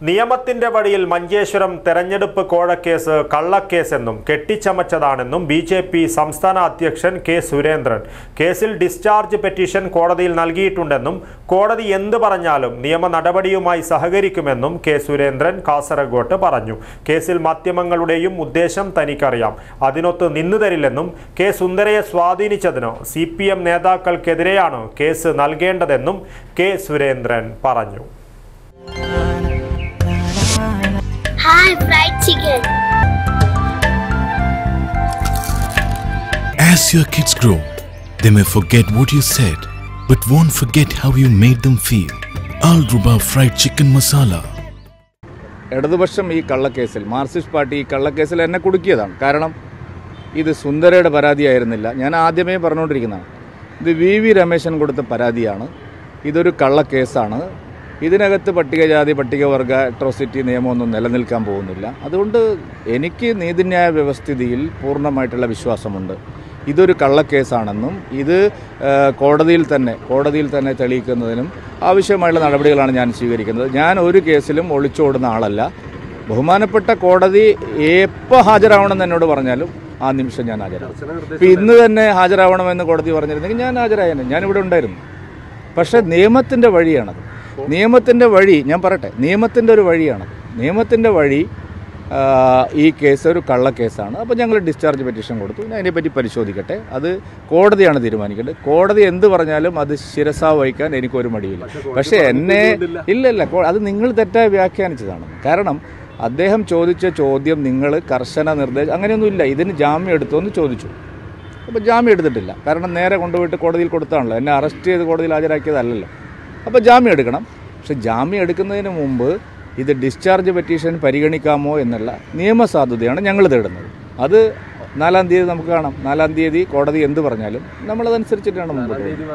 നിയമത്തിന്റെ വഴിയിൽ മഞ്ചേശ്വരം തെരഞ്ഞെടുപ്പ് കോഴക്കേസ് കള്ളക്കേസെന്നും കെട്ടിച്ചമച്ചതാണെന്നും ബി ജെ പി സംസ്ഥാന അധ്യക്ഷൻ കെ സുരേന്ദ്രൻ കേസിൽ ഡിസ്ചാർജ് പെറ്റീഷൻ കോടതിയിൽ നൽകിയിട്ടുണ്ടെന്നും കോടതി എന്ത് പറഞ്ഞാലും നിയമ നടപടിയുമായി സഹകരിക്കുമെന്നും കെ സുരേന്ദ്രൻ കാസർഗോട്ട് പറഞ്ഞു കേസിൽ മാധ്യമങ്ങളുടെയും ഉദ്ദേശം തനിക്കറിയാം അതിനൊത്ത് നിന്നു തരില്ലെന്നും കെ സുന്ദരയെ സ്വാധീനിച്ചതിന് സി പി എം നേതാക്കൾക്കെതിരെയാണ് കേസ് നൽകേണ്ടതെന്നും കെ സുരേന്ദ്രൻ പറഞ്ഞു Hi, fried chicken. As your kids grow, they may forget what you said, but won't forget how you made them feel. Al Ruba Fried Chicken Masala. ഇടതുപക്ഷം ഈ കള്ളക്കേസിൽ Marxist party ഈ കള്ളക്കേസിൽ എന്നെ കുടുക്കിയതാണ് കാരണം ഇത് സുന്ദരയുടെ പരാതിയായിരുന്നില്ല ഞാൻ ആദ്യമേ പറഞ്ഞുകൊണ്ടിരിക്കുന്നതാണ് ഇത് വി വി രമേശൻ കൊടുത്ത പരാതിയാണ് ഇതൊരു കള്ളക്കേസാണ് ഇതിനകത്ത് പട്ടികജാതി പട്ടികവർഗ അട്രോസിറ്റി നിയമമൊന്നും നിലനിൽക്കാൻ പോകുന്നില്ല അതുകൊണ്ട് എനിക്ക് നീതിന്യായ വ്യവസ്ഥിതിയിൽ പൂർണ്ണമായിട്ടുള്ള വിശ്വാസമുണ്ട് ഇതൊരു കള്ളക്കേസാണെന്നും ഇത് ആ, കോടതിയിൽ തന്നെ കോടതിയിൽ തന്നെ തെളിയിക്കുന്നതിനും ആവശ്യമായുള്ള നടപടികളാണ് ഞാൻ സ്വീകരിക്കുന്നത് ഞാൻ ഒരു കേസിലും ഒളിച്ചോടുന്ന ആളല്ല ബഹുമാനപ്പെട്ട കോടതി എപ്പോൾ ഹാജരാവണമെന്ന് എന്നോട് പറഞ്ഞാലും ആ നിമിഷം ഞാൻ ഹാജരാകും ഇപ്പം ഇന്ന് തന്നെ ഹാജരാവണമെന്ന് കോടതി പറഞ്ഞിരുന്നെങ്കിൽ ഞാൻ ഹാജരായേനെ ഞാനിവിടെ ഉണ്ടായിരുന്നു പക്ഷേ നിയമത്തിൻ്റെ വഴിയാണത് നിയമത്തിൻ്റെ വഴി ഞാൻ പറയട്ടെ നിയമത്തിൻ്റെ ഒരു വഴിയാണത് നിയമത്തിൻ്റെ വഴി ആ, ഈ കേസ് ഒരു കള്ളക്കേസാണ് അപ്പോൾ ഞങ്ങൾ ഡിസ്ചാർജ് പെറ്റീഷൻ കൊടുത്തു ഇനി അതിനെപ്പറ്റി പരിശോധിക്കട്ടെ അത് കോടതിയാണ് തീരുമാനിക്കേണ്ടത് കോടതി എന്ത് പറഞ്ഞാലും അത് ശിരസാ വഹിക്കാൻ എനിക്കൊരു മടിയില്ല പക്ഷേ എന്നെ ഇല്ല ഇല്ല കോ- അത് നിങ്ങൾ തെറ്റായി വ്യാഖ്യാനിച്ചതാണ് കാരണം അദ്ദേഹം ചോദിച്ച ചോദ്യം നിങ്ങൾ കർശന നിർദ്ദേശം അങ്ങനെയൊന്നുമില്ല ഇതിന് ജാമ്യം എടുത്തോ എന്ന് ചോദിച്ചു അപ്പോൾ ജാമ്യം എടുത്തിട്ടില്ല കാരണം നേരെ കൊണ്ടുപോയിട്ട് കോടതിയിൽ കൊടുത്താണല്ലോ എന്നെ അറസ്റ്റ് ചെയ്ത് കോടതിയിൽ ഹാജരാക്കിയതല്ലല്ലോ അപ്പോൾ ജാമ്യം എടുക്കണം പക്ഷെ ജാമ്യം എടുക്കുന്നതിന് മുമ്പ് ഇത് ഡിസ്ചാർജ് പെറ്റീഷൻ പരിഗണിക്കാമോ എന്നുള്ള നിയമസാധുതയാണ് ഞങ്ങൾ തേടുന്നത് അത് നാലാം തീയതി നമുക്ക് കാണാം നാലാം തീയതി കോടതി എന്ത് പറഞ്ഞാലും നമ്മളതനുസരിച്ചിട്ടാണ് മുമ്പോട്ട് പോകുന്നത്